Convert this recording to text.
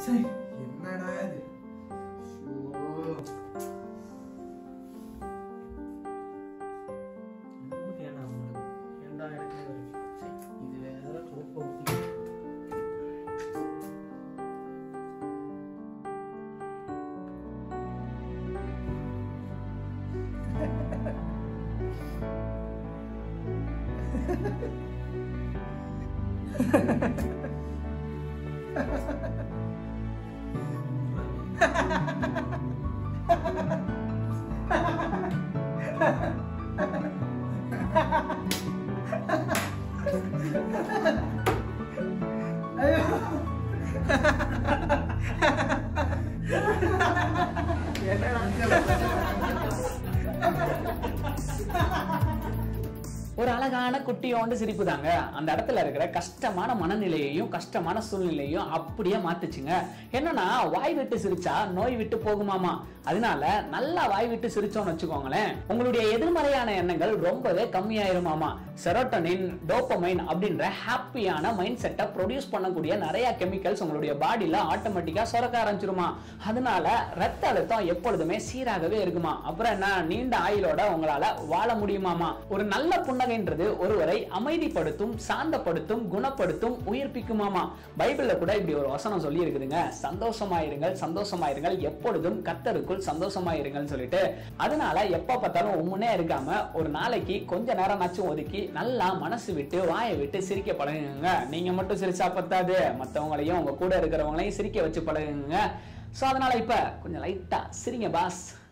சை என்னடா இது ஐயோ. சை, இது வேற சோப்பு ஊத்தி. ஒரு அழகான குட்டியோண்டு சிரிப்பு தாங்க அந்த இடத்துல இருக்கிற கஷ்டமான மனநிலையையும் கஷ்டமான சூழ்நிலையையும் அப்படியே மாத்துச்சுங்க என்னன்னா வாய் விட்டு சிரிச்சா நோய் விட்டு போகுமாமா அதனால நல்லா வாய் விட்டு சிரிச்சோம்னு வச்சுக்கோங்களேன் உங்களுடைய எதிர்மறையான எண்ணங்கள் ரொம்பவே கம்மியாயிருமாமா செரோட்டனின் டோப்பமைன் அப்படின்ற ஹாப்பியான மைண்ட் செட்டை ப்ரொடியூஸ் பண்ணக்கூடிய நிறைய கெமிக்கல்ஸ் உங்களுடைய பாடியில ஆட்டோமேட்டிக்கா சுரக்க ஆரம்பிச்சிருமா அதனால ரத்த அழுத்தம் எப்பொழுதுமே சீராகவே இருக்குமா அப்புறம் என்ன நீண்ட ஆயுளோட உங்களால வாழ முடியுமாமா ஒரு நல்ல புன்னகைன்றது ஒருவரை அமைதிப்படுத்தும் சாந்தப்படுத்தும் குணப்படுத்தும் உயிர்ப்பிக்குமாமா பைபிள்ல கூட இப்படி ஒரு வசனம் சொல்லி இருக்குதுங்க சந்தோஷமாயிருங்கள் சந்தோஷமாயிருங்கள் எப்பொழுதும் கத்தருக்குள் சந்தோஷமாயிருங்கள்னு சொல்லிட்டு அதனால எப்ப பார்த்தாலும் உம்முனே இருக்காம ஒரு நாளைக்கு கொஞ்ச நேரம் நச்சும் ஒதுக்கி நல்லா மனசு விட்டு வாயை விட்டு சிரிக்க பழகுங்க நீங்க மட்டும் சிரிச்சா பத்தாது மத்தவங்களையும் உங்க கூட இருக்கிறவங்களையும் சிரிக்க வச்சு பழகுங்க சோ அதனால இப்ப கொஞ்சம் லைட்டா சிரிங்க பாஸ்